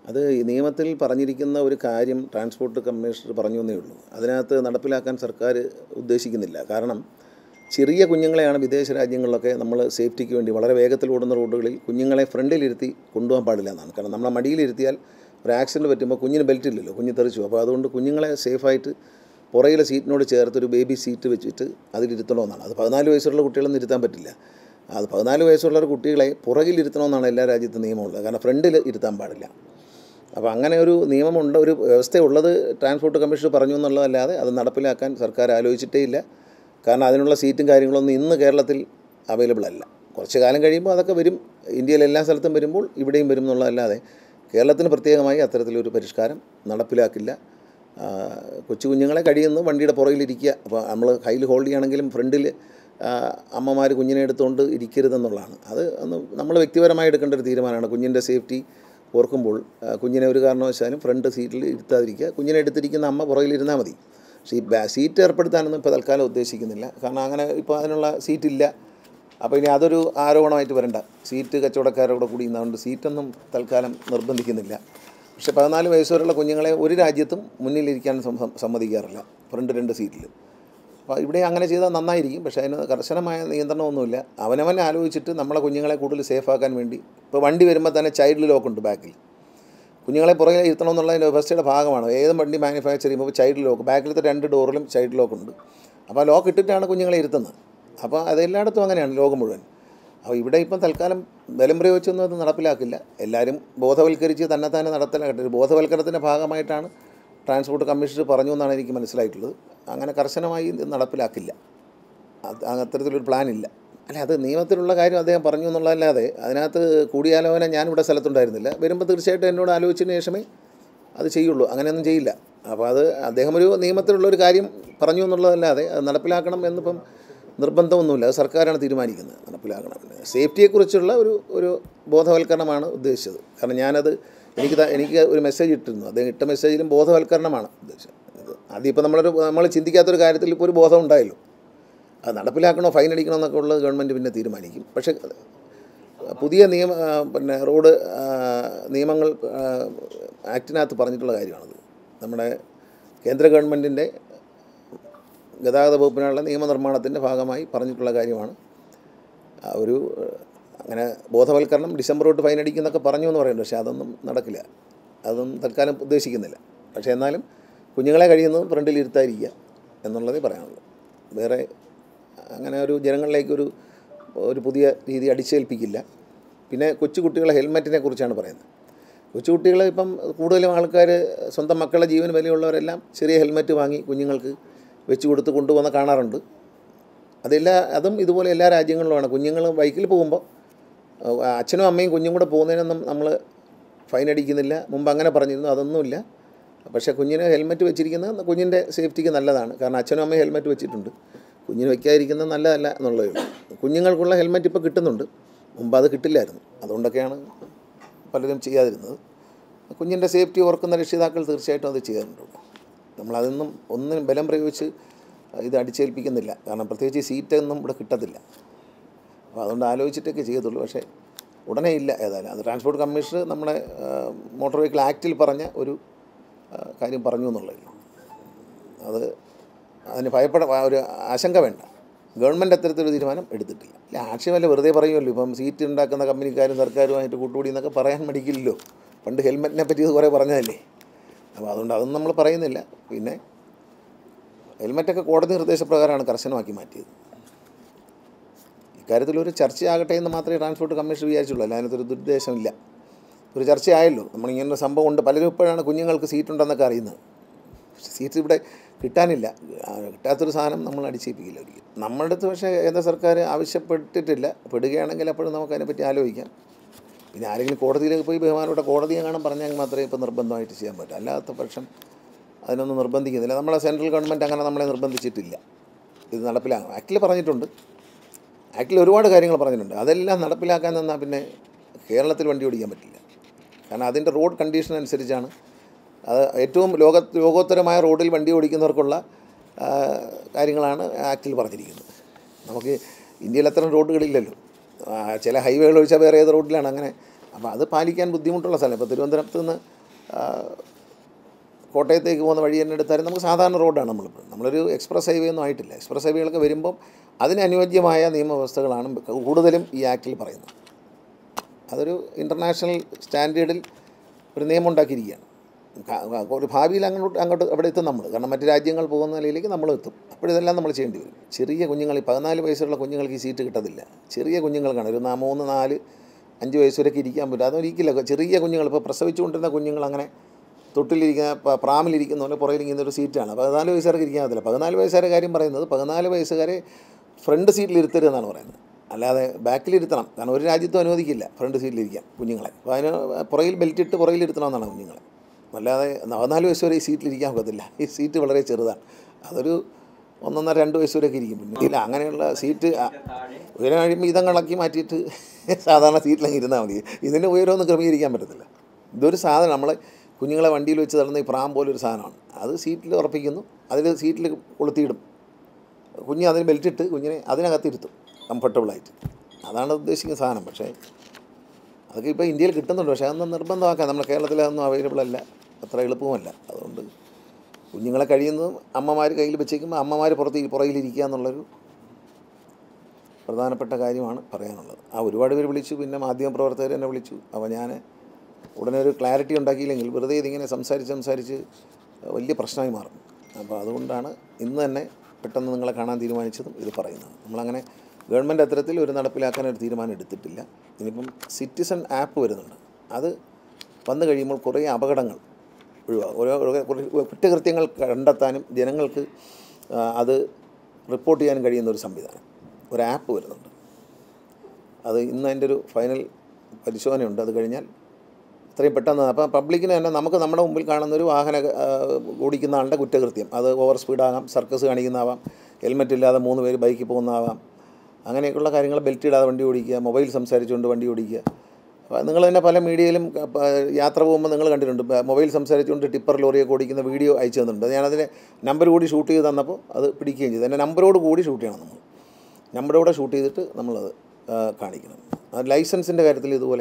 അത് ഈ നിയമത്തിൽ പറഞ്ഞിരിക്കുന്ന ഒരു കാര്യം ട്രാൻസ്പോർട്ട് കമ്മീഷണർ പറഞ്ഞു എന്നേ ഉള്ളൂ അതിനകത്ത് നടപ്പിലാക്കാൻ സർക്കാർ ഉദ്ദേശിക്കുന്നില്ല കാരണം ചെറിയ കുഞ്ഞുങ്ങളെയാണ് വിദേശ രാജ്യങ്ങളിലൊക്കെ നമ്മൾ സേഫ്റ്റിക്ക് വേണ്ടി വളരെ വേഗത്തിൽ ഓടുന്ന റോഡുകളിൽ കുഞ്ഞുങ്ങളെ ഫ്രണ്ടിലിരുത്തി കൊണ്ടുപോകാൻ പാടില്ല എന്നാണ് കാരണം നമ്മളെ മടിയിലിരുത്തിയാൽ ഒരു ആക്സിഡൻറ്റ് പറ്റുമ്പോൾ കുഞ്ഞിന് ബെൽറ്റ് ഇല്ലല്ലോ കുഞ്ഞ് തെറിച്ചു അപ്പോൾ അതുകൊണ്ട് കുഞ്ഞുങ്ങളെ സേഫായിട്ട് പുറകിലെ സീറ്റിനോട് ചേർത്ത് ഒരു ബേബി സീറ്റ് വെച്ചിട്ട് അതിലിരുത്തണമെന്നാണ് അത് പതിനാല് വയസ്സുള്ള കുട്ടികളൊന്നും ഇരുത്താൻ പറ്റില്ല അത് പതിനാല് വയസ്സുള്ള ഒരു കുട്ടികളെ പുറകിലിരുത്തണമെന്നാണ് എല്ലാ രാജ്യത്തും നിയമമുള്ളത് കാരണം ഫ്രണ്ടിൽ ഇരുത്താൻ പാടില്ല അപ്പോൾ അങ്ങനെ ഒരു നിയമമുണ്ട് ഒരു വ്യവസ്ഥയുള്ളത് ട്രാൻസ്പോർട്ട് കമ്മീഷൻ പറഞ്ഞു എന്നുള്ളതല്ലാതെ അത് നടപ്പിലാക്കാൻ സർക്കാർ ആലോചിച്ചിട്ടേ ഇല്ല കാരണം അതിനുള്ള സീറ്റും കാര്യങ്ങളൊന്നും ഇന്ന് കേരളത്തിൽ അവൈലബിൾ അല്ല കുറച്ച് കാലം കഴിയുമ്പോൾ അതൊക്കെ വരും ഇന്ത്യയിൽ എല്ലാ സ്ഥലത്തും വരുമ്പോൾ ഇവിടെയും വരും എന്നുള്ളതല്ലാതെ കേരളത്തിന് പ്രത്യേകമായി അത്തരത്തിലൊരു പരിഷ്കാരം നടപ്പിലാക്കില്ല ആ, കൊച്ചു കുഞ്ഞുങ്ങളെ കഴിയുന്നു വണ്ടിയുടെ പുറകിലിരിക്കുക അപ്പോൾ നമ്മൾ കയ്യിൽ ഹോൾഡ് ചെയ്യണമെങ്കിലും ഫ്രണ്ടിൽ അമ്മമാർ കുഞ്ഞിനെ എടുത്തുകൊണ്ട് ഇരിക്കരുതെന്നുള്ളതാണ് അത് ഒന്ന് നമ്മൾ വ്യക്തിപരമായി എടുക്കേണ്ട ഒരു തീരുമാനമാണ് കുഞ്ഞിൻ്റെ സേഫ്റ്റി ഓർക്കുമ്പോൾ ആ, കുഞ്ഞിനെ ഒരു കാരണവശാലും ഫ്രണ്ട് സീറ്റിൽ ഇരുത്താതിരിക്കുക കുഞ്ഞിനെ എടുത്തിരിക്കുന്ന അമ്മ പുറകിലിരുന്നാൽ മതി പക്ഷേ ഈ ബാ സീറ്റ് ഏർപ്പെടുത്താനൊന്നും ഇപ്പോൾ തൽക്കാലം ഉദ്ദേശിക്കുന്നില്ല കാരണം അങ്ങനെ ഇപ്പോൾ അതിനുള്ള സീറ്റില്ല അപ്പോൾ ഇനി അതൊരു ആരോപണമായിട്ട് വരണ്ട സീറ്റ് കച്ചവടക്കാരോടെ കൂടി ഇന്നുകൊണ്ട് സീറ്റൊന്നും തൽക്കാലം നിർബന്ധിക്കുന്നില്ല പക്ഷേ പതിനാല് വയസ്സ് വരെയുള്ള കുഞ്ഞുങ്ങളെ ഒരു രാജ്യത്തും മുന്നിലിരിക്കാൻ സം- സമ്മതിക്കാറില്ല ഫ്രണ്ട് രണ്ട് സീറ്റിൽ അപ്പോൾ ഇവിടെ അങ്ങനെ ചെയ്താൽ നന്നായിരിക്കും പക്ഷേ അതിന് കർശനമായ നിയന്ത്രണമൊന്നുമില്ല അവനവനെ ആലോചിച്ചിട്ട് നമ്മളെ കുഞ്ഞുങ്ങളെ കൂടുതൽ സേഫാക്കാൻ വേണ്ടി ഇപ്പോൾ വണ്ടി വരുമ്പോൾ തന്നെ ചൈൽഡ് ലോക്കുണ്ട് ബാക്കിൽ കുഞ്ഞുങ്ങളെ പുറകെ ഇരുത്തണം എന്നുള്ളതിൻ്റെ വ്യവസ്ഥയുടെ ഭാഗമാണ് ഏത് വണ്ടി മാനുഫാക്ചർ ചെയ്യുമ്പോൾ ചൈൽഡ് ലോക്ക് ബാക്കിലത്തെ രണ്ട് ഡോറിലും ചൈൽഡ് ലോക്ക് ഉണ്ട് അപ്പോൾ ആ ലോക്ക് ഇട്ടിട്ടാണ് കുഞ്ഞുങ്ങളെ ഇരുത്തുന്നത് അപ്പോൾ അതെല്ലായിടത്തും അങ്ങനെയാണ് ലോകം മുഴുവൻ അപ്പോൾ ഇവിടെ ഇപ്പം തൽക്കാലം ബലം പ്രയോഗിച്ചൊന്നും അത് നടപ്പിലാക്കില്ല എല്ലാവരും ബോധവൽക്കരിച്ച് തന്നെ തന്നെ നടത്തലാകട്ടെ ഒരു ബോധവൽക്കരണത്തിൻ്റെ ഭാഗമായിട്ടാണ് ട്രാൻസ്പോർട്ട് കമ്മീഷണർ പറഞ്ഞു എന്നാണ് എനിക്ക് മനസ്സിലായിട്ടുള്ളത് അങ്ങനെ കർശനമായി ഇത് നടപ്പിലാക്കില്ല അത് അത്തരത്തിലൊരു പ്ലാൻ ഇല്ല അല്ല അത് നിയമത്തിലുള്ള കാര്യം അദ്ദേഹം പറഞ്ഞു എന്നുള്ളതല്ലാതെ അതിനകത്ത് കൂടിയാലോചന ഞാനിവിടെ സ്ഥലത്തുണ്ടായിരുന്നില്ല വരുമ്പോൾ തീർച്ചയായിട്ടും എന്നോട് ആലോചിച്ചതിന് ശേഷമേ അത് ചെയ്യുള്ളൂ അങ്ങനെയൊന്നും ചെയ്യില്ല അപ്പോൾ അത് അദ്ദേഹം ഒരു നിയമത്തിലുള്ള ഒരു കാര്യം പറഞ്ഞു എന്നുള്ളതല്ലാതെ അത് നടപ്പിലാക്കണം എന്നിപ്പം നിർബന്ധമൊന്നുമില്ല അത് സർക്കാരാണ് തീരുമാനിക്കുന്നത് നടപ്പിലാക്കണം സേഫ്റ്റിയെക്കുറിച്ചുള്ള ഒരു ഒരു ബോധവൽക്കരണമാണ് ഉദ്ദേശിച്ചത് കാരണം ഞാനത് എനിക്ക് ത- എനിക്ക് ഒരു മെസ്സേജ് ഇട്ടിരുന്നു അദ്ദേഹം ഇട്ട മെസ്സേജിലും ബോധവൽക്കരണമാണ് ഉദ്ദേശിച്ചത് ഇത് അതിപ്പോൾ നമ്മളൊരു നമ്മൾ ചിന്തിക്കാത്തൊരു കാര്യത്തിൽ ഇപ്പോൾ ഒരു ബോധം ഉണ്ടായല്ലോ അത് നടപ്പിലാക്കണോ ഫൈൻ അടിക്കണോ എന്നൊക്കെ ഉള്ളത് ഗവൺമെൻറ് പിന്നെ തീരുമാനിക്കും പക്ഷേ പുതിയ നിയമ ആ, പിന്നെ റോഡ് ആ, നിയമങ്ങൾ ആ, ആക്ടിനകത്ത് പറഞ്ഞിട്ടുള്ള കാര്യമാണത് നമ്മുടെ കേന്ദ്ര ഗവൺമെൻറ്റിൻ്റെ ഗതാഗത വകുപ്പിനുള്ള നിയമനിർമ്മാണത്തിൻ്റെ ഭാഗമായി പറഞ്ഞിട്ടുള്ള കാര്യമാണ് ആ ഒരു ഏഹ്, അങ്ങനെ ബോധവൽക്കരണം ഡിസംബർ തൊട്ട് ഫൈൻ അടിക്കുന്നൊക്കെ പറഞ്ഞു എന്ന് പറയുന്നുണ്ട് പക്ഷേ അതൊന്നും നടക്കില്ല അതൊന്നും തൽക്കാലം ഉദ്ദേശിക്കുന്നില്ല പക്ഷേ എന്നാലും കുഞ്ഞുങ്ങളെ കഴിയുന്നതും ഫ്രണ്ടിൽ ഇരുത്താതിരിക്കുക എന്നുള്ളതേ പറയാനുള്ളൂ വേറെ അങ്ങനെ ഒരു ജനങ്ങളിലേക്കൊരു ഒരു പുതിയ രീതി അടിച്ചേൽപ്പിക്കില്ല പിന്നെ കൊച്ചു കുട്ടികളെ ഹെൽമെറ്റിനെ കുറിച്ചാണ് പറയുന്നത് കൊച്ചുകുട്ടികൾ ഇപ്പം കൂടുതലും ആൾക്കാർ സ്വന്തം മക്കളുടെ ജീവന് വിലയുള്ളവരെല്ലാം ചെറിയ ഹെൽമെറ്റ് വാങ്ങി കുഞ്ഞുങ്ങൾക്ക് വെച്ച് കൊടുത്ത് കൊണ്ടുവന്ന് കാണാറുണ്ട് അതെല്ലാ അതും ഇതുപോലെ എല്ലാ രാജ്യങ്ങളിലുമാണ് കുഞ്ഞുങ്ങൾ ബൈക്കിൽ പോകുമ്പോൾ അഹ് അച്ഛനും അമ്മയും കുഞ്ഞും കൂടെ പോകുന്നതിനൊന്നും നമ്മൾ ഫൈൻ അടിക്കുന്നില്ല മുമ്പ് അങ്ങനെ പറഞ്ഞിരുന്നു അതൊന്നുമില്ല പക്ഷേ കുഞ്ഞിന് ഹെൽമെറ്റ് വെച്ചിരിക്കുന്നത് കുഞ്ഞിൻ്റെ സേഫ്റ്റിക്ക് നല്ലതാണ് കാരണം അച്ഛനും അമ്മയും ഹെൽമെറ്റ് വെച്ചിട്ടുണ്ട് കുഞ്ഞിന് വെക്കാതിരിക്കുന്നത് നല്ലതല്ല എന്നുള്ളതേ ഉള്ളൂ കുഞ്ഞുങ്ങൾക്കുള്ള ഹെൽമെറ്റ് ഇപ്പോൾ കിട്ടുന്നുണ്ട് മുമ്പ് അത് കിട്ടില്ലായിരുന്നു അതുകൊണ്ടൊക്കെയാണ് പലരും ചെയ്യാതിരുന്നത് കുഞ്ഞിൻ്റെ സേഫ്റ്റി ഓർക്കുന്ന രക്ഷിതാക്കൾ തീർച്ചയായിട്ടും അത് ചെയ്യാറുണ്ട് നമ്മളതൊന്നും ഒന്നിനും ബലം പ്രയോഗിച്ച് ഇത് അടിച്ചേൽപ്പിക്കുന്നില്ല കാരണം പ്രത്യേകിച്ച് ഈ സീറ്റൊന്നും ഇവിടെ കിട്ടത്തില്ല അപ്പോൾ അതുകൊണ്ട് ആലോചിച്ചിട്ടൊക്കെ ചെയ്യത്തുള്ളൂ പക്ഷേ ഉടനെ ഇല്ല ഏതായാലും അത് ട്രാൻസ്പോർട്ട് കമ്മീഷണർ നമ്മുടെ ആ, മോട്ടോർ വെഹിക്കിൾ ആക്റ്റിൽ പറഞ്ഞ ഒരു ആ, കാര്യം പറഞ്ഞു എന്നുള്ളത് അത് അതിന് ഭയപ്പെട ഒരു ആശങ്ക വേണ്ട ഗവൺമെൻറ് അത്തരത്തിലൊരു തീരുമാനം എടുത്തിട്ടില്ല ഇല്ല ആക്ഷേപമല്ല വെറുതെ പറയുമല്ലോ ഇപ്പം സീറ്റ് ഉണ്ടാക്കുന്ന കമ്പനിക്കാരും സർക്കാരുമായിട്ട് കൂട്ടുകൂടി എന്നൊക്കെ പറയാൻ മടിക്കില്ലല്ലോ പണ്ട് ഹെൽമെറ്റിനെ പറ്റി ഇത് കുറേ പറഞ്ഞതല്ലേ അപ്പോൾ അതുകൊണ്ട് അതൊന്നും നമ്മൾ പറയുന്നില്ല പിന്നെ ഹെൽമെറ്റൊക്കെ കോടതി നിർദ്ദേശപ്രകാരമാണ് കർശനമാക്കി മാറ്റിയത് ഇക്കാര്യത്തിൽ ഒരു ചർച്ചയാകട്ടെ എന്ന് മാത്രമേ ട്രാൻസ്പോർട്ട് കമ്മീഷൻ വിചാരിച്ചുള്ളൂ അല്ല അതിനകത്തൊരു ദുരുദ്ദേശമില്ല ഒരു ചർച്ചയായല്ലോ നമ്മളിങ്ങനെ ഒരു സംഭവം ഉണ്ട് പലരും ഇപ്പോഴാണ് കുഞ്ഞുങ്ങൾക്ക് സീറ്റ് ഉണ്ടെന്നൊക്കെ അറിയുന്നത് പക്ഷേ സീറ്റ് ഇവിടെ കിട്ടാനില്ല ആ, കിട്ടാത്തൊരു സാധനം നമ്മൾ അടിച്ചേൽപ്പിക്കില്ല ഒരിക്കലും നമ്മുടെ അടുത്ത് പക്ഷേ കേന്ദ്ര സർക്കാർ ആവശ്യപ്പെട്ടിട്ടില്ല പെടുകയാണെങ്കിൽ അപ്പോഴും നമുക്ക് അതിനെപ്പറ്റി ആലോചിക്കാം പിന്നെ ആരെങ്കിലും കോടതിയിലേക്ക് പോയി ബഹുമാനപ്പെട്ട കോടതി എങ്ങാനും പറഞ്ഞാൽ മാത്രമേ ഇപ്പോൾ നിർബന്ധമായിട്ട് ചെയ്യാൻ പറ്റൂ അല്ലാത്ത പക്ഷം അതിനൊന്നും നിർബന്ധിക്കുന്നില്ല നമ്മളെ സെൻട്രൽ ഗവൺമെൻറ് അങ്ങനെ നമ്മളെ നിർബന്ധിച്ചിട്ടില്ല ഇത് നടപ്പിലാക്കണം ആക്ടിൽ പറഞ്ഞിട്ടുണ്ട് ആക്ടിൽ ഒരുപാട് കാര്യങ്ങൾ പറഞ്ഞിട്ടുണ്ട് അതെല്ലാം നടപ്പിലാക്കാൻ നിന്നാൽ പിന്നെ കേരളത്തിൽ വണ്ടി ഓടിക്കാൻ പറ്റില്ല കാരണം അതിൻ്റെ റോഡ് കണ്ടീഷൻ അനുസരിച്ചാണ് അത് ഏറ്റവും ലോക ലോകോത്തരമായ റോഡിൽ വണ്ടി ഓടിക്കുന്നവർക്കുള്ള ആ, കാര്യങ്ങളാണ് ആക്ടിൽ പറഞ്ഞിരിക്കുന്നത് നമുക്ക് ഇന്ത്യയിൽ അത്തരം റോഡുകളില്ലല്ലോ ആ, ചില ഹൈവേകൾ ഒഴിച്ചാൽ വേറെ ഏത് റോഡിലാണ് അങ്ങനെ അപ്പോൾ അത് പാലിക്കാൻ ബുദ്ധിമുട്ടുള്ള സ്ഥലം ഇപ്പോൾ തിരുവനന്തപുരത്ത് നിന്ന് ആ, കോട്ടയത്തേക്ക് പോകുന്ന വഴി തന്നെ എടുത്താലും നമുക്ക് സാധാരണ റോഡാണ് നമ്മളിപ്പോൾ നമ്മളൊരു എക്സ്പ്രസ് ഹൈവേ ഒന്നും ആയിട്ടില്ല എക്സ്പ്രസ് ഹൈവേകളൊക്കെ വരുമ്പം അതിന് അനുയോജ്യമായ നിയമവ്യവസ്ഥകളാണ് കൂടുതലും ഈ ആക്റ്റിൽ പറയുന്നത് അതൊരു ഇൻ്റർനാഷണൽ സ്റ്റാൻഡേർഡിൽ ഒരു നിയമം ഉണ്ടാക്കിയിരിക്കുകയാണ് ക- ക- ഒരു ഭാവിയിൽ അങ്ങോട്ട് അങ്ങോട്ട് അവിടെ എത്തും നമ്മൾ കാരണം മറ്റ് രാജ്യങ്ങൾ പോകുന്ന നിലയിലേക്ക് നമ്മൾ എത്തും അപ്പോഴിതെല്ലാം നമ്മൾ ചെയ്യേണ്ടി വരും ചെറിയ കുഞ്ഞുങ്ങൾ ഈ പതിനാല് വയസ്സുള്ള കുഞ്ഞുങ്ങൾക്ക് ഈ സീറ്റ് കിട്ടത്തില്ല ചെറിയ കുഞ്ഞുങ്ങൾക്കാണ് ഒരു നാ- മൂന്ന് നാല് അഞ്ച് വയസ്സ് വരെയൊക്കെ ഇരിക്കാൻ പറ്റും അതൊരിക്കില്ല ചെറിയ കുഞ്ഞുങ്ങൾ ഇപ്പോൾ പ്രസവിച്ചുകൊണ്ടിരുന്ന കുഞ്ഞുങ്ങൾ അങ്ങനെ തൊട്ടിലിരിക്കുന്ന പ- പ്രാമിലിരിക്കുന്ന പോലെ പുറകിലിരിക്കുന്ന ഒരു സീറ്റാണ് പതിനാല് വയസ്സുകാർക്ക് ഇരിക്കാൻ പറ്റില്ല പതിനാല് വയസ്സുകാരെ കാര്യം പറയുന്നത് പതിനാല് വയസ്സുകാരെ ഫ്രണ്ട് സീറ്റിൽ ഇരുത്തരുത് എന്നാണ് പറയുന്നത് അല്ലാതെ ബാക്കിലിരുത്തണം കാരണം ഒരു രാജ്യത്തും അനുവദിക്കില്ല ഫ്രണ്ട് സീറ്റിലിരിക്കാൻ കുഞ്ഞുങ്ങളെ അപ്പോൾ അതിന് പുറകിൽ ബെൽറ്റ് ഇട്ട് പുറകിലിരുത്തണമെന്നാണ് കുഞ്ഞുങ്ങളെ അല്ലാതെ പതിനാല് വയസ്സ് വരെ ഈ സീറ്റിലിരിക്കാൻ ഒക്കത്തില്ല ഈ സീറ്റ് വളരെ ചെറുതാണ് അതൊരു ഒന്നൊന്നര രണ്ട് വയസ്സ് വരെയൊക്കെ ഇരിക്കും പിന്നെ ഇല്ല അങ്ങനെയുള്ള സീറ്റ് ആ, ഉയരം കഴിയുമ്പോൾ ഇതങ്ങളാക്കി മാറ്റിയിട്ട് സാധാരണ സീറ്റിലങ്ങ് ഇരുന്നാൽ മതി ഇതിൻ്റെ ഉയരമൊന്നും ക്രമീകരിക്കാൻ പറ്റത്തില്ല ഇതൊരു സാധനം നമ്മളെ കുഞ്ഞുങ്ങളെ വണ്ടിയിൽ വെച്ച് തള്ളുന്ന ഈ പ്രാം പോലൊരു സാധനമാണ് അത് സീറ്റിൽ ഉറപ്പിക്കുന്നു അതിൽ സീറ്റിൽ കൊളുത്തിയിടും കുഞ്ഞ് അതിന് ബെൽറ്റ് ഇട്ട് കുഞ്ഞിനെ അതിനകത്തിരുത്തും കംഫർട്ടബിളായിട്ട് അതാണ് ഉദ്ദേശിക്കുന്ന സാധനം പക്ഷേ അതൊക്കെ ഇപ്പോൾ ഇന്ത്യയിൽ കിട്ടുന്നുണ്ട് പക്ഷേ അതൊന്നും നിർബന്ധമാക്കാം നമ്മുടെ കേരളത്തിൽ അതൊന്നും അവൈലബിൾ അല്ല അത്ര എളുപ്പമല്ല അതുകൊണ്ട് കുഞ്ഞുങ്ങളെ കഴിയുന്നതും അമ്മമാർ കയ്യിൽ വെച്ചേക്കുമ്പോൾ അമ്മമാർ പുറത്ത് പുറകിലിരിക്കുക എന്നുള്ളൊരു പ്രധാനപ്പെട്ട കാര്യമാണ് പറയാനുള്ളത് ആ ഒരുപാട് പേര് വിളിച്ചു പിന്നെ മാധ്യമപ്രവർത്തകർ എന്നെ വിളിച്ചു അപ്പോൾ ഞാൻ ഉടനെ ഒരു ക്ലാരിറ്റി ഉണ്ടാക്കിയില്ലെങ്കിൽ വെറുതെ ഇതിങ്ങനെ സംസാരിച്ച് സംസാരിച്ച് വലിയ പ്രശ്നമായി മാറും അപ്പോൾ അതുകൊണ്ടാണ് ഇന്ന് തന്നെ പെട്ടെന്ന് നിങ്ങളെ കാണാൻ തീരുമാനിച്ചതും ഇത് പറയുന്നത് നമ്മളങ്ങനെ ഗവൺമെൻറ് അത്തരത്തിൽ ഒരു നടപ്പിലാക്കാൻ ഒരു തീരുമാനം എടുത്തിട്ടില്ല ഇനിയിപ്പം സിറ്റിസൺ ആപ്പ് വരുന്നുണ്ട് അത് വന്നു കഴിയുമ്പോൾ കുറേ അപകടങ്ങൾ ഒഴിവാകും ഓരോ ഓരോ കുറേ കുറ്റകൃത്യങ്ങൾ കണ്ടെത്താനും ജനങ്ങൾക്ക് ആ, അത് റിപ്പോർട്ട് ചെയ്യാനും കഴിയുന്ന ഒരു സംവിധാനം ഒരു ആപ്പ് വരുന്നുണ്ട് അത് ഇന്ന് അതിൻ്റെ ഒരു ഫൈനൽ പരിശോധനയുണ്ട് അത് കഴിഞ്ഞാൽ ഇത്രയും പെട്ടെന്ന് അപ്പോൾ പബ്ലിക്കിന് തന്നെ നമുക്ക് നമ്മുടെ മുമ്പിൽ കാണുന്ന ഒരു വാഹന ആ, ഓടിക്കുന്ന ആളുടെ കുറ്റകൃത്യം അത് ഓവർ സ്പീഡാകാം സർക്കസ് കാണിക്കുന്നതാവാം ഹെൽമെറ്റ് ഇല്ലാതെ മൂന്ന് പേര് ബൈക്കിൽ പോകുന്നതാവാം അങ്ങനെയൊക്കെയുള്ള കാര്യങ്ങൾ ബെൽറ്റ് ഇടാതെ വണ്ടി ഓടിക്കുക മൊബൈൽ സംസാരിച്ചുകൊണ്ട് വണ്ടി ഓടിക്കുക അപ്പോൾ നിങ്ങൾ തന്നെ പല മീഡിയയിലും ക- പ- യാത്ര പോകുമ്പോൾ നിങ്ങൾ കണ്ടിട്ടുണ്ട് ബ- മൊബൈൽ സംസാരിച്ചുകൊണ്ട് ടിപ്പർ ലോറിയൊക്കെ ഓടിക്കുന്ന വീഡിയോ അയച്ചു തന്നിട്ടുണ്ട് ഞാനതിന് നമ്പർ കൂടി ഷൂട്ട് ചെയ്ത് തന്നപ്പോൾ അത് പിടിക്കുകയും ചെയ്തു എൻ്റെ നമ്പറോട് കൂടി ഷൂട്ട് ചെയ്യണം നമ്മൾ നമ്പറോടെ ഷൂട്ട് ചെയ്തിട്ട് നമ്മളത് ആ, കാണിക്കണം ആ ലൈസൻസിൻ്റെ കാര്യത്തിൽ ഇതുപോലെ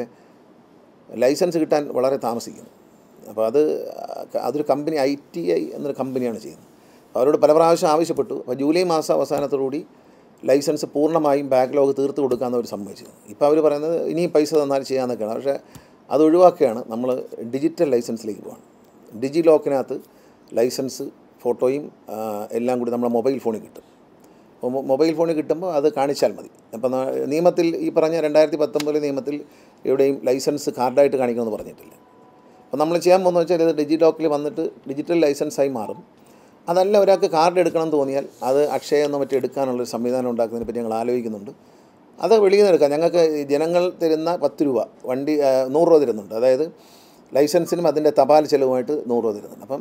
ലൈസൻസ് കിട്ടാൻ വളരെ താമസിക്കുന്നു അപ്പോൾ അത് അതൊരു കമ്പനി ഐ ടി ഐ എന്നൊരു കമ്പനിയാണ് ചെയ്യുന്നത് അവരോട് പല പ്രാവശ്യം ആവശ്യപ്പെട്ടു അപ്പോൾ ജൂലൈ മാസം അവസാനത്തോടുകൂടി ലൈസൻസ് പൂർണ്ണമായും ബാക്ക്ലോഗ് തീർത്ത് കൊടുക്കാമെന്ന് അവർ സമ്മതിച്ചു ഇപ്പോൾ അവർ പറയുന്നത് ഇനി പൈസ തന്നാൽ ചെയ്യാമെന്നൊക്കെയാണ് പക്ഷേ അത് ഒഴിവാക്കുകയാണ് നമ്മൾ ഡിജിറ്റൽ ലൈസൻസിലേക്ക് പോകണം ഡിജി ലോക്കിനകത്ത് ലൈസൻസ് ഫോട്ടോയും ആ, എല്ലാം കൂടി നമ്മുടെ മൊബൈൽ ഫോണിൽ കിട്ടും അപ്പോൾ മൊ- മൊബൈൽ ഫോണിൽ കിട്ടുമ്പോൾ അത് കാണിച്ചാൽ മതി അപ്പം ന- നിയമത്തിൽ ഈ പറഞ്ഞ രണ്ടായിരത്തി പത്തൊമ്പതിലെ നിയമത്തിൽ എവിടെയും ലൈസൻസ് കാർഡായിട്ട് കാണിക്കണമെന്ന് പറഞ്ഞിട്ടില്ല അപ്പോൾ നമ്മൾ ചെയ്യാൻ പോകുന്നത് വെച്ചാൽ ഇത് ഡിജി ലോക്കിൽ വന്നിട്ട് ഡിജിറ്റൽ ലൈസൻസായി മാറും അതല്ല ഒരാൾക്ക് കാർഡ് എടുക്കണം എന്ന് തോന്നിയാൽ അത് അക്ഷയ എന്നോ മറ്റോ എടുക്കാനുള്ളൊരു സംവിധാനം ഉണ്ടാക്കുന്നതിനെ പറ്റി ഞങ്ങൾ ആലോചിക്കുന്നുണ്ട് അത് വെളിയിൽ നിന്ന് എടുക്കാം ഞങ്ങൾക്ക് ഈ ജനങ്ങൾ തരുന്ന പത്ത് രൂപ വണ്ടി ആ, നൂറ് രൂപ തരുന്നുണ്ട് അതായത് ലൈസൻസിനും അതിൻ്റെ തപാൽ ചെലവുമായിട്ട് നൂറ് രൂപ തരുന്നുണ്ട് അപ്പം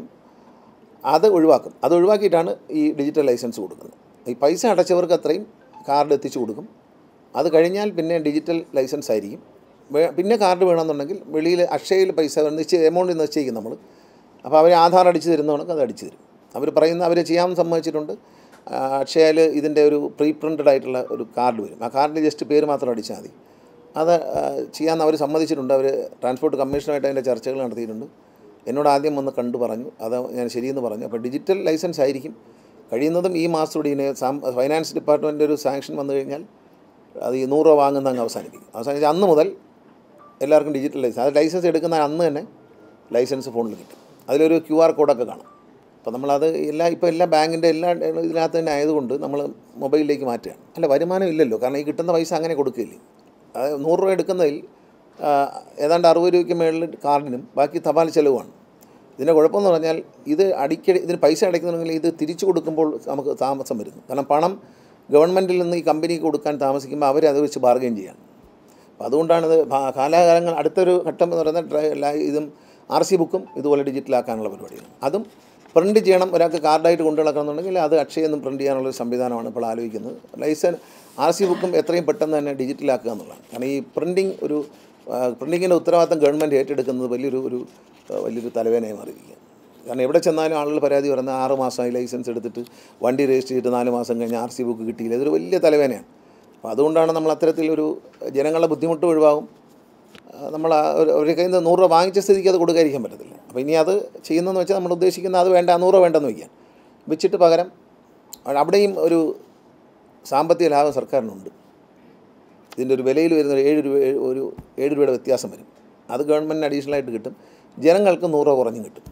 അത് ഒഴിവാക്കും അത് ഒഴിവാക്കിയിട്ടാണ് ഈ ഡിജിറ്റൽ ലൈസൻസ് കൊടുക്കുന്നത് ഈ പൈസ അടച്ചവർക്ക് അത്രയും കാർഡ് എത്തിച്ചു കൊടുക്കും അത് കഴിഞ്ഞാൽ പിന്നെ ഡിജിറ്റൽ ലൈസൻസ് ആയിരിക്കും വേ- പിന്നെ കാർഡ് വേണമെന്നുണ്ടെങ്കിൽ വെളിയിൽ അക്ഷയയിൽ പൈസ നിശ്ചയ എമൗണ്ട് നിശ്ചയിക്കും നമ്മൾ അപ്പോൾ അവർ ആധാർ അടിച്ച് തരുന്നവർക്ക് അത് അടിച്ച് തരും അവർ പറയുന്ന അവർ ചെയ്യാൻ സമ്മതിച്ചിട്ടുണ്ട് ആ, അക്ഷയയിൽ ഇതിൻ്റെ ഒരു പ്രീ പ്രിൻറ്റഡ് ആയിട്ടുള്ള ഒരു കാർഡ് വരും ആ കാർഡിൽ ജസ്റ്റ് പേര് മാത്രം അടിച്ചാൽ മതി അത് ആ, ചെയ്യാൻ അവർ സമ്മതിച്ചിട്ടുണ്ട് അവർ ട്രാൻസ്പോർട്ട് കമ്മീഷനുമായിട്ട് അതിൻ്റെ ചർച്ചകൾ നടത്തിയിട്ടുണ്ട് എന്നോട് ആദ്യം വന്ന് കണ്ടു പറഞ്ഞു അത് ഞാൻ ശരിയെന്ന് പറഞ്ഞു അപ്പോൾ ഡിജിറ്റൽ ലൈസൻസ് ആയിരിക്കും കഴിയുന്നതും ഈ മാസത്തോടെ ഇതിന് സാം- ഫൈനാൻസ് ഡിപ്പാർട്ട്മെൻറ്റ് ഒരു സാങ്ഷൻ വന്നു കഴിഞ്ഞാൽ അത് ഈ നൂറ് രൂപ വാങ്ങുന്ന അങ്ങ് അവസാനിപ്പിക്കും അവസാനിച്ച് അന്ന് മുതൽ എല്ലാവർക്കും ഡിജിറ്റൽ ലൈസൻസ് അത് ലൈസൻസ് എടുക്കുന്ന അന്ന് തന്നെ ലൈസൻസ് ഫോണിൽ കിട്ടും അതിലൊരു ക്യു ആർ കോഡൊക്കെ കാണും അപ്പോൾ നമ്മളത് എല്ലാ ഇപ്പോൾ എല്ലാ ബാങ്കിൻ്റെ എല്ലാ ഇതിനകത്ത് തന്നെ ആയതുകൊണ്ട് നമ്മൾ മൊബൈലിലേക്ക് മാറ്റുകയാണ് അല്ല വരുമാനം ഇല്ലല്ലോ കാരണം ഈ കിട്ടുന്ന പൈസ അങ്ങനെ കൊടുക്കില്ലേ അത് നൂറ് രൂപ എടുക്കുന്നതിൽ ആ, ഏതാണ്ട് അറുപത് രൂപയ്ക്ക് മേളിൽ കാർഡിനും ബാക്കി തപാൽ ചെലവുമാണ് ഇതിൻ്റെ കുഴപ്പമെന്ന് പറഞ്ഞാൽ ഇത് അടിക്കടി ഇതിന് പൈസ അടയ്ക്കുന്നുണ്ടെങ്കിൽ ഇത് തിരിച്ചു കൊടുക്കുമ്പോൾ നമുക്ക് താമസം വരുന്നു കാരണം പണം ഗവൺമെൻറ്റിൽ നിന്ന് ഈ കമ്പനിക്ക് കൊടുക്കാൻ താമസിക്കുമ്പോൾ അവരത് വെച്ച് ബാർഗെയിൻ ചെയ്യാണ് അപ്പോൾ അതുകൊണ്ടാണിത് ഭാ- കാലാകാലങ്ങൾ അടുത്തൊരു ഘട്ടം എന്ന് പറയുന്നത് ഡ്രൈ ലൈ- ഇതും ആർ സി ബുക്കും ഇതുപോലെ ഡിജിറ്റലാക്കാനുള്ള പരിപാടിയാണ് അതും പ്രിൻറ്റ് ചെയ്യണം ഒരാൾക്ക് കാർഡായിട്ട് കൊണ്ടു നടക്കണമെന്നുണ്ടെങ്കിൽ അത് അക്ഷയൊന്നും പ്രിൻറ്റ് ചെയ്യാനുള്ള ഒരു സംവിധാനമാണ് ഇപ്പോൾ ആലോചിക്കുന്നത് ലൈസൻസ് ആർ സി ബുക്കും എത്രയും പെട്ടെന്ന് തന്നെ ഡിജിറ്റലാക്കുക എന്നുള്ളതാണ് കാരണം ഈ പ്രിൻറ്റിങ് ഒരു പ്രിൻറ്റിങ്ങിൻ്റെ ഉത്തരവാദിത്തം ഗവൺമെൻറ് ഏറ്റെടുക്കുന്നത് വലിയൊരു ഒരു ആ, വലിയൊരു തലവേനയായി മാറിയിരിക്കുക കാരണം എവിടെ ചെന്നാലും ആളുകൾ പരാതി പറയുന്നത് ആറ് മാസമായി ലൈസൻസ് എടുത്തിട്ട് വണ്ടി രജിസ്റ്റർ ചെയ്തിട്ട് നാല് മാസം കഴിഞ്ഞ് ആർ സി ബുക്ക് കിട്ടിയില്ല ഇതൊരു വലിയ തലവേനയാണ് അപ്പോൾ അതുകൊണ്ടാണ് നമ്മൾ അത്തരത്തിലൊരു ജനങ്ങളുടെ ബുദ്ധിമുട്ട് ഒഴിവാകും നമ്മൾ ഒരു കയ്യിൽ നിന്ന് നൂറ് രൂപ വാങ്ങിച്ച സ്ഥിതിക്ക് അത് കൊടുക്കാതിരിക്കാൻ പറ്റത്തില്ല അപ്പോൾ ഇനി അത് ചെയ്യുന്നതെന്ന് വെച്ചാൽ നമ്മൾ ഉദ്ദേശിക്കുന്ന അത് വേണ്ട നൂറ് രൂപ വേണ്ടെന്ന് വയ്ക്കാൻ വെച്ചിട്ട് പകരം അവിടെയും ഒരു സാമ്പത്തിക ലാഭം സർക്കാരിനുണ്ട് ഇതിൻ്റെ ഒരു വിലയിൽ വരുന്ന ഒരു ഏഴ് രൂപ ഏഴ് ഒരു ഏഴ് രൂപയുടെ വ്യത്യാസം വരും അത് ഗവൺമെൻറ്റിന് അഡീഷണൽ ആയിട്ട് കിട്ടും ജനങ്ങൾക്ക് നൂറ് രൂപ കുറഞ്ഞും കിട്ടും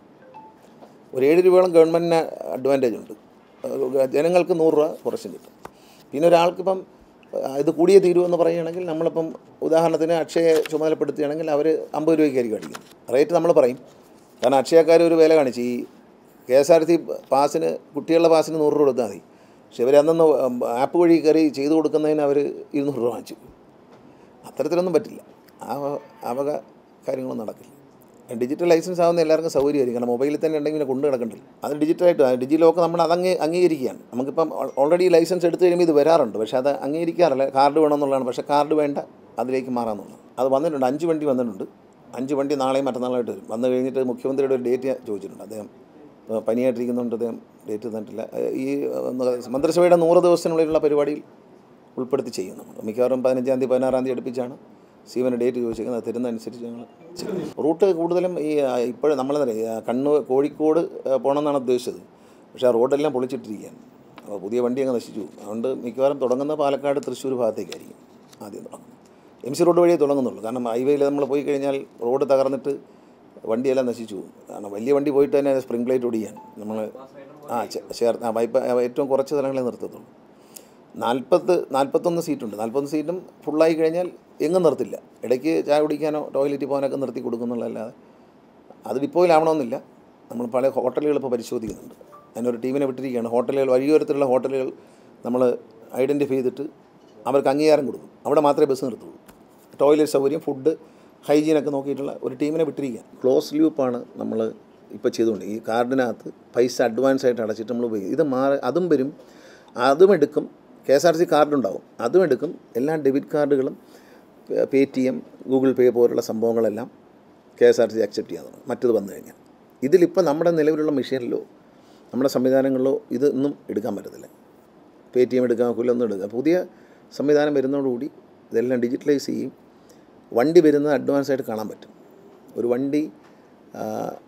ഒരു ഏഴ് രൂപയോളം ഗവൺമെൻറ്റിന് അഡ്വാൻറ്റേജ് ഉണ്ട് അത് ജനങ്ങൾക്ക് നൂറ് രൂപ കുറച്ചും കിട്ടും പിന്നെ ഒരാൾക്കിപ്പം ആ, ഇത് കൂടിയേ തീരുമെന്ന് പറയുകയാണെങ്കിൽ നമ്മളിപ്പം ഉദാഹരണത്തിന് അക്ഷയെ ചുമതലപ്പെടുത്തുകയാണെങ്കിൽ അവർ അമ്പത് രൂപയ്ക്കായിരിക്കും അടിക്കുന്നത് റേറ്റ് നമ്മൾ പറയും കാരണം അക്ഷയക്കാർ ഒരു വില കാണിച്ച് ഈ കെ എസ് ആർ ടി പാസിന് കുട്ടികളുടെ പാസിന് നൂറ് രൂപ കൊടുത്താൽ മതി പക്ഷെ ഇവർ അന്നൊന്ന് ആപ്പ് വഴി കയറി ചെയ്ത് കൊടുക്കുന്നതിന് അവർ ഇരുന്നൂറ് രൂപ വാങ്ങിച്ചു അത്തരത്തിലൊന്നും പറ്റില്ല ആ വ- ആ വക കാര്യങ്ങളൊന്നും നടക്കില്ല ഡിജിറ്റൽ ലൈസൻസ് ആവുന്ന എല്ലാവർക്കും സൗകര്യമായിരിക്കും കാരണം മൊബൈലിൽ തന്നെ ഉണ്ടെങ്കിൽ പിന്നെ കൊണ്ടു കിടക്കണ്ടല്ലോ അത് ഡിജിറ്റലായിട്ട് ഡിജി ലോക്ക് നമ്മൾ അതങ്ങ് അംഗീകരിക്കുകയാണ് നമുക്കിപ്പം ഓൾറെഡി ലൈസൻസ് എടുത്തു കഴിയുമ്പോൾ ഇത് വരാറുണ്ട് പക്ഷേ അത് അംഗീകരിക്കാറില്ല കാർഡ് വേണമെന്നുള്ളതാണ് പക്ഷേ കാർഡ് വേണ്ട അതിലേക്ക് മാറാമെന്നുള്ളത് അത് വന്നിട്ടുണ്ട് അഞ്ച് വണ്ടി വന്നിട്ടുണ്ട് അഞ്ച് വണ്ടി നാളെയും മറ്റന്നാളായിട്ട് വരും വന്നു കഴിഞ്ഞിട്ട് മുഖ്യമന്ത്രിയുടെ ഒരു ഡേറ്റ് ചോദിച്ചിട്ടുണ്ട് അദ്ദേഹം ഏഹ് പനിയായിട്ടിരിക്കുന്നുണ്ട് അദ്ദേഹം ഡേറ്റ് തന്നിട്ടില്ല ഏഹ് ഈ ഏഹ് മന്ത്രിസഭയുടെ നൂറ് ദിവസത്തിനുള്ളിലുള്ള പരിപാടിയിൽ ഉൾപ്പെടുത്തി ചെയ്യും നമ്മൾ മിക്കവാറും പതിനഞ്ചാം തീയതി പതിനാറാം തീയതി അടുപ്പിച്ചാണ് സീവന് ഡേറ്റ് ചോദിച്ചിരിക്കുന്നത് അത് തരുന്നതനുസരിച്ച് ഞങ്ങൾ ചെയ്യും റൂട്ട് കൂടുതലും ഈ ഇപ്പോഴും നമ്മളെന്താ പറയുക കണ്ണൂർ കോഴിക്കോട് ഏഹ് പോകണമെന്നാണ് ഉദ്ദേശിച്ചത് പക്ഷേ ആ റോഡെല്ലാം പൊളിച്ചിട്ടിരിക്കുകയാണ് അപ്പോൾ പുതിയ വണ്ടി അങ്ങ് നശിച്ചു പോകും. അതുകൊണ്ട് മിക്കവാറും തുടങ്ങുന്ന പാലക്കാട് തൃശ്ശൂർ ഭാഗത്തേക്കായിരിക്കും ആദ്യം തുടങ്ങുന്നത് എം സി റോഡ് വഴിയേ തുടങ്ങുന്നുള്ളൂ കാരണം ഹൈവേയിൽ നമ്മൾ പോയി കഴിഞ്ഞാൽ റോഡ് തകർന്നിട്ട് വണ്ടിയെല്ലാം നശിച്ചു പോകും കാരണം വലിയ വണ്ടി പോയിട്ട് തന്നെ സ്പ്രിംഗ് പ്ലേറ്റ് ഒടിയാൻ നമ്മൾ ആ ചെ- ചേർത്ത് ആ വൈപ്പ് ഏറ്റവും കുറച്ച് സ്ഥലങ്ങളെ നിർത്തത്തുള്ളൂ നാൽപ്പത്ത് നാൽപ്പത്തൊന്ന് സീറ്റുണ്ട് നാൽപ്പത്തൊന്ന് സീറ്റും ഫുള്ളായി കഴിഞ്ഞാൽ എങ്ങും നിർത്തില്ല ഇടയ്ക്ക് ചായ കുടിക്കാനോ ടോയ്ലറ്റിൽ പോകാനൊക്കെ നിർത്തി കൊടുക്കുന്നുള്ളതല്ലാതെ അത് ഡിപ്പോയിലാവണമെന്നില്ല നമ്മൾ പല ഹോട്ടലുകൾ ഇപ്പോൾ പരിശോധിക്കുന്നുണ്ട് അതിനൊരു ടീമിനെ വിട്ടിരിക്കുകയാണ് ഹോട്ടലുകൾ വഴിയോരത്തിലുള്ള ഹോട്ടലുകൾ നമ്മൾ ഐഡൻറ്റിഫൈ ചെയ്തിട്ട് അവർക്ക് അംഗീകാരം കൊടുക്കും അവിടെ മാത്രമേ ബസ് നിർത്തുള്ളൂ ടോയ്ലറ്റ് സൗകര്യം ഫുഡ് ഹൈജീനൊക്കെ നോക്കിയിട്ടുള്ള ഒരു ടീമിനെ വിട്ടിരിക്കുക ക്ലോസ് ലൂപ്പാണ് നമ്മൾ ഇപ്പോൾ ചെയ്തുകൊണ്ട് ഈ കാർഡിനകത്ത് പൈസ അഡ്വാൻസ് ആയിട്ട് അടച്ചിട്ട് നമ്മൾ ഉപയോഗിക്കും ഇത് മാറി അതും വരും അതും എടുക്കും കെ എസ് ആർ സി കാർഡുണ്ടാവും അതും എടുക്കും എല്ലാ ഡെബിറ്റ് കാർഡുകളും Paytm Google pay പോലുള്ള സംഭവങ്ങളെല്ലാം K S R C accept ചെയ്യാൻ തുടങ്ങും മറ്റത് വന്നു കഴിഞ്ഞാൽ ഇതിലിപ്പോൾ നമ്മുടെ നിലവിലുള്ള മെഷീനിലോ നമ്മുടെ സംവിധാനങ്ങളിലോ ഇതൊന്നും എടുക്കാൻ പറ്റത്തില്ല പേ ടി എം എടുക്കാൻ ഒക്കില്ല ഒന്നും എടുക്കാം പുതിയ സംവിധാനം വരുന്നതോടുകൂടി ഇതെല്ലാം ഡിജിറ്റലൈസ് ചെയ്യും വണ്ടി വരുന്നത് അഡ്വാൻസ് ആയിട്ട് കാണാൻ പറ്റും ഒരു വണ്ടി ആ,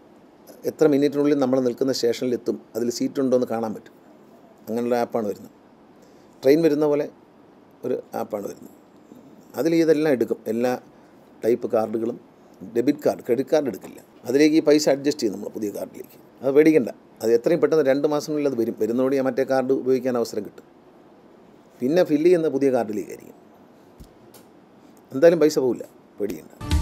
എത്ര മിനിറ്റിനുള്ളിൽ നമ്മൾ നിൽക്കുന്ന സ്റ്റേഷനിലെത്തും അതിൽ സീറ്റ് ഉണ്ടോ എന്ന് കാണാൻ പറ്റും അങ്ങനെയുള്ള ആപ്പാണ് വരുന്നത് ട്രെയിൻ വരുന്ന പോലെ ഒരു ആപ്പാണ് വരുന്നത് അതിൽ ഇതെല്ലാം എടുക്കും എല്ലാ ടൈപ്പ് കാർഡുകളും ഡെബിറ്റ് കാർഡ് ക്രെഡിറ്റ് കാർഡ് എടുക്കില്ല അതിലേക്ക് ഈ പൈസ അഡ്ജസ്റ്റ് ചെയ്യും നമ്മൾ പുതിയ കാർഡിലേക്ക് അത് പേടിക്കണ്ട അത് എത്രയും പെട്ടെന്ന് രണ്ട് മാസത്തിനുള്ളിൽ അത് വരും വരുന്നതോടെ ആ മറ്റേ കാർഡ് ഉപയോഗിക്കാൻ അവസരം കിട്ടും പിന്നെ ഫില്ല് ചെയ്യുന്ന പുതിയ കാർഡിലേക്കായിരിക്കും എന്തായാലും പൈസ പോവില്ല പേടിക്കണ്ട